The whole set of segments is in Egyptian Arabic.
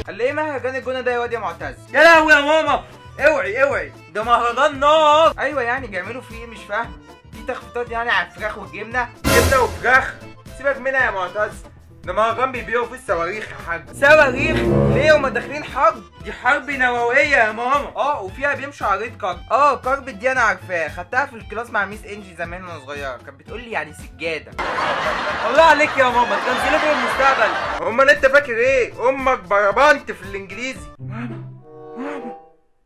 قال ايه مهرجان الجونه ده يا واد يا معتز يا لهوي يا ماما اوعي اوعي ده مهرجان نار ايوه يعني بيعملوا فيه ايه مش فاهم في تخفيضات يعني على الفراخ والجبنه جبنه وفراخ سيبك منها يا معتز ده مهرجان بيبيعوا فيه الصواريخ يا حاج صواريخ ليه هما داخلين حرب دي حرب نوويه يا ماما اه وفيها بيمشوا على ريد كارب اه كارب دي انا عارفاه خدتها في الكلاس مع ميس انجي زمان وانا صغيره كانت بتقول لي يعني سجاده الله عليك يا ماما تنزلي في المستقبل امال انت فاكر ايه امك بربنت في الانجليزي ماما ماما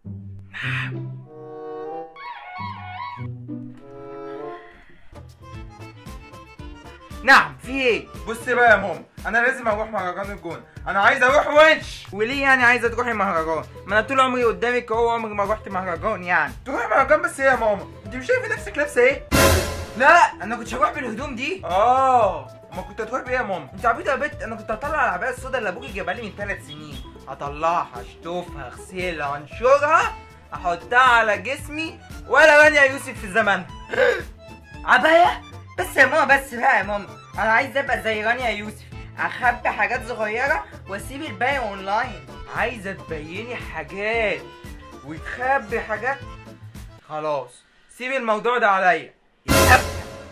نعم في ايه بص بقى يا ماما انا لازم اروح مهرجان الجون انا عايز اروح ونش وليه يعني عايزه تروحي مهرجان ما انا طول عمري قدامك اهو عمري ما رحت مهرجان يعني تروحي مهرجان بس ايه يا ماما انت مش شايفه نفسك لابسه ايه لا انا كنت هروح بالهدوم دي اه ما كنت هتروح بايه يا ماما انت عبيطه يا بت انا كنت هطلع العبايه السودا اللي ابوكي جابها لي من ثلاث سنين هطلعها اشطفها اغسلها انشرها احطها على جسمي ولا رانيا يوسف في زمانها عبايه بس يا ماما بس بقى يا ماما انا عايز ابقى زي رانيا يوسف اخبي حاجات صغيره واسيب الباقي اونلاين عايزه تبيني حاجات وتخبي حاجات خلاص سيب الموضوع ده عليا يتقبل.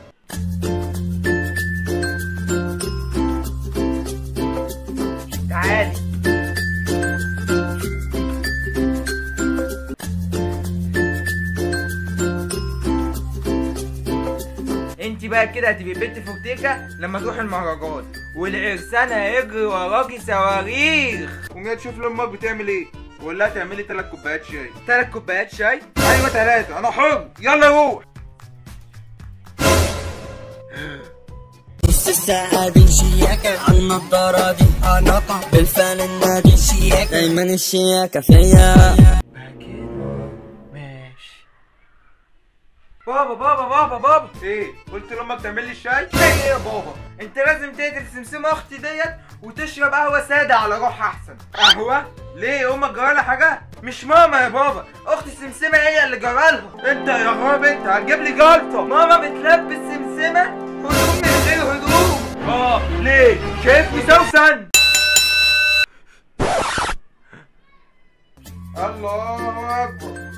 تعالي انت بقى كده هتبقي بنت فورتيكا لما تروح المهرجان والعرسان هيجري وراكي صواريخ وجاي تشوف لامك بتعمل ايه ولا تعملي ثلاث كوبايات شاي ثلاث كوبايات شاي ايوه ثلاثه انا حر يلا روح نص الساعة دي شياكة على النضارة دي حنقة بالفعل النادي شياكة دايما الشياكة فيا ماشي بابا بابا بابا بابا ايه قلت لامك تعمل لي الشاي شاي ايه يا بابا انت لازم تقتل سمسمة اختي ديت وتشرب قهوه ساده على روح احسن قهوه ليه امك جرالها حاجه مش ماما يا بابا اختي سمسمة هي اللي جرالها انت يا غراب انت هتجيب لي جلطه ماما بتلبس سمسمة هدوم من غير هدوم اه ليه شايفني سوسن الله اكبر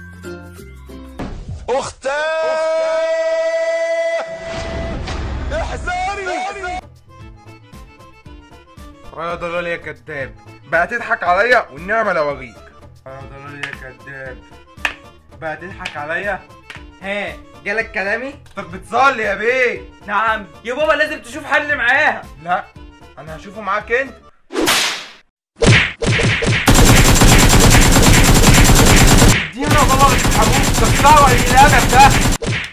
يا ضلال يا كداب بقى تضحك عليا والنعمة لو اوريك يا ضلال يا كداب بقى تضحك عليا ها جالك كلامي طب بتصلي يا بيه نعم يا بابا لازم تشوف حل معاها لا انا هشوفه معاك انت ادينا بابا مش حبوب كسروا القلم ده